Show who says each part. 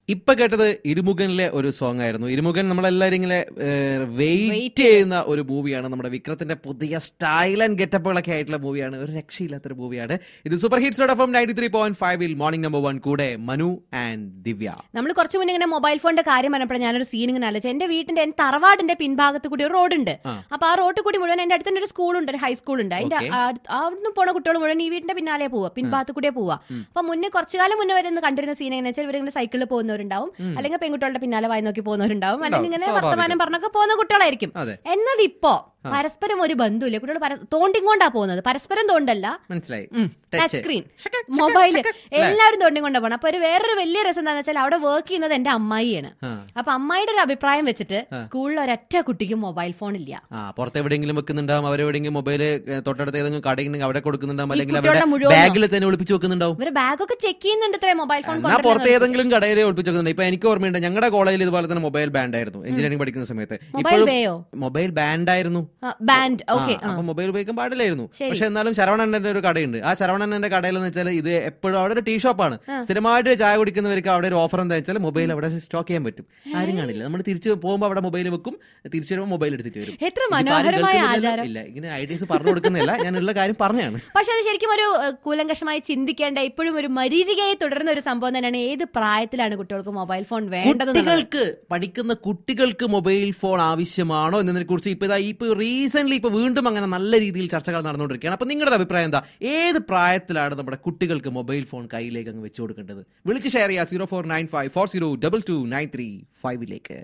Speaker 1: ഇപ്പൊ കേട്ടത് ഇരുമുഖനിലെ ഒരു സോങ് ആയിരുന്നു ഇരുമുഖൻ നമ്മളെല്ലാരും ഇങ്ങനെ വെയിറ്റ്
Speaker 2: Wait
Speaker 1: ചെയ്യുന്ന ഒരു മൂവിയാണ് നമ്മുടെ വിക്രത്തിന്റെ പുതിയ സ്റ്റൈൽ ആൻഡ് ഗെറ്റപ്പുകളൊക്കെ ആയിട്ടുള്ള മൂവിയാണ് ഒരു രക്ഷയില്ലാത്തൊരു മൂവിയാണ് ഇത് super hits dot F ninety three point ഫൈവിൽ മോർണിംഗ് നമ്പർ വൺ കൂടെ മനു ആൻഡ് ദിവ്യ
Speaker 2: നമ്മൾ കുറച്ച് മുന്നേ ഇങ്ങനെ മൊബൈൽ ഫോണിന്റെ കാര്യം പറഞ്ഞപ്പോൾ ഞാനൊരു സീൻ ഇങ്ങനെ ആലോചിച്ചു എന്റെ വീട്ടിന്റെ എന്റെ തറവാടിന്റെ പിൻഭാഗത്ത് കൂടി ഒരു റോഡുണ്ട്
Speaker 1: ആ.
Speaker 2: അപ്പൊ ആ റോഡ് കൂടി മുഴുവൻ എന്റെ അടുത്ത് തന്നെ ഒരു സ്കൂളുണ്ട് ഒരു ഹൈസ്കൂൾ ഉണ്ട് അതിന്റെ
Speaker 1: Okay.
Speaker 2: അവിടുന്ന് പോണ കുട്ടികൾ മുഴുവൻ ഈ വീടിന്റെ പിന്നാലെ പോവുക പിൻഭാഗത്ത് കൂടിയേ പോവുക അപ്പൊ മുന്നേ കുറച്ചു കാലം മുന്നേ വരെ ഒന്ന് കണ്ടിരുന്ന സീൻ എങ്ങനെ വെച്ചാൽ ഇവരിങ്ങനെ സൈക്കിളിൽ പോകുന്നവരുണ്ടാവും അല്ലെങ്കിൽ പെൺകുട്ടികളുടെ പിന്നാലെ വായി നോക്കി പോകുന്നവരുണ്ടാവും അല്ലെങ്കിൽ ഇങ്ങനെ
Speaker 1: സ്വാഭാവികം.
Speaker 2: വർത്തമാനം പറഞ്ഞൊക്കെ പോകുന്ന കുട്ടികളായിരിക്കും
Speaker 1: അതെ
Speaker 2: എന്നതിപ്പോ പരസ്പരം ഒരു ബന്ധമില്ല കുട്ടികൾ പര- തോണ്ടിക്കൊണ്ടാ പോകുന്നത് പരസ്പരം തോണ്ടല്ല
Speaker 1: മനസ്സിലായി
Speaker 2: ടച്ച്
Speaker 1: ടച്ച്
Speaker 2: സ്ക്രീൻ മൊബൈല് എല്ലാവരും തോണ്ടിക്കൊണ്ടാ പോകണം അപ്പൊ ഒരു വേറൊരു വലിയ രസം എന്താണെന്ന് വെച്ചാൽ അവിടെ വർക്ക് ചെയ്യുന്നത് എന്റെ അമ്മായിയാണ്
Speaker 1: ആ.
Speaker 2: അപ്പൊ അമ്മായിയുടെ ഒരു അഭിപ്രായം വെച്ചിട്ട് സ്കൂളിൽ ഒരൊറ്റ കുട്ടിക്ക് മൊബൈൽ ഫോൺ ഇല്ല
Speaker 1: ആ പുറത്ത് എവിടെയെങ്കിലും വെക്കുന്നുണ്ടാവും അവരെവിടെയെങ്കിലും മൊബൈൽ തൊട്ടടുത്ത് ഏതെങ്കിലും കടയുണ്ടെങ്കിൽ അവിടെ കൊടുക്കുന്നുണ്ടാവും അല്ലെങ്കിൽ
Speaker 2: കുട്ടികളുടെ
Speaker 1: അവരുടെ
Speaker 2: മുഴുവനോ?
Speaker 1: ബാഗിൽ തന്നെ ഒളിപ്പിച്ച് വെക്കുന്നുണ്ടാവും
Speaker 2: ഇവര് ബാഗൊക്കെ ചെക്ക് ചെയ്യുന്നുണ്ട് ഇത്രേ മൊബൈൽ ഫോൺ
Speaker 1: എന്നാ പുറത്ത് ഏതെങ്കിലും കടയിൽ ഒളിപ്പിച്ച് വെക്കുന്നുണ്ട് ഇപ്പൊ എനിക്ക് ഓർമ്മയുണ്ട് ഞങ്ങളുടെ കോളേജിൽ ഇതുപോലെ തന്നെ മൊബൈൽ ബാൻഡ് ആയിരുന്നു എഞ്ചിനീയറിംഗ് പഠിക്കുന്ന സമയത്ത്
Speaker 2: മൊബൈൽ ബേയോ
Speaker 1: മൊബൈൽ ബാൻഡ് ആയിരുന്നു
Speaker 2: ബാൻഡ് ഓക്കെ
Speaker 1: ആ, അപ്പൊ മൊബൈൽ ഉപയോഗിക്കാൻ പാടില്ലായിരുന്നു
Speaker 2: ശരി.
Speaker 1: പക്ഷെ എന്നാലും ശരവണന്റെ ഒരു കടയുണ്ട് ആ ശരവണന്റെ കടയിൽ എന്ന് വെച്ചാൽ ഇത് എപ്പോഴും അവിടെ ഒരു ടീ ഷോപ്പാണ് സ്ഥിരമായിട്ട് ചായ കുടിക്കുന്നവർക്ക് അവിടെ ഒരു ഓഫർ എന്താ വെച്ചാൽ മൊബൈൽ അവിടെ സ്റ്റോക്ക് ചെയ്യാൻ പറ്റും ആരും കാണില്ല നമ്മൾ തിരിച്ചു പോകുമ്പോൾ അവിടെ മൊബൈൽ വെക്കും തിരിച്ചു വരുമ്പോൾ മൊബൈൽ എടുത്തിട്ട് വരും
Speaker 2: എത്ര
Speaker 1: ഇതിപ്പോ ആരും
Speaker 2: മനോഹരമായ
Speaker 1: കേൾക്കുന്നില്ലല്ലോ.
Speaker 2: ആചാരം
Speaker 1: ഇല്ല ഇങ്ങനെ ഐഡിയസ് പറഞ്ഞു കൊടുക്കുന്നില്ല ഞാനുള്ള കാര്യം പറഞ്ഞാണ്
Speaker 2: പക്ഷെ അത് ശരിക്കും ഒരു ഏഹ്, കൂലങ്കഷമായി ചിന്തിക്കേണ്ട ഇപ്പോഴും ഒരു മരീചികയായി തുടരുന്ന ഒരു സംഭവം തന്നെയാണ് ഏത് പ്രായത്തിലാണ് കുട്ടികൾക്ക് മൊബൈൽ ഫോൺ വേണ്ടത്
Speaker 1: കുട്ടികൾക്ക് പഠിക്കുന്ന കുട്ടികൾക്ക് മൊബൈൽ ഫോൺ ആവശ്യമാണോ എന്നതിനെ കുറിച്ച് ഇപ്പൊ ഇതാ ഇപ്പൊ റീസെന്റ് ഇപ്പൊ വീണ്ടും അങ്ങനെ നല്ല രീതിയിൽ ചർച്ചകൾ നടന്നുകൊണ്ടിരിക്കുകയാണ് അപ്പൊ നിങ്ങളുടെ അഭിപ്രായം എന്താ ഏത് പ്രായത്തിലാണ് നമ്മുടെ കുട്ടികൾക്ക് മൊബൈൽ ഫോൺ കയ്യിലേക്ക് അങ്ങ് വെച്ചു കൊടുക്കേണ്ടത് വിളിച്ച് ഷെയർ ചെയ്യുക zero four nine five four zero double two nine three ഫൈവിലേക്ക്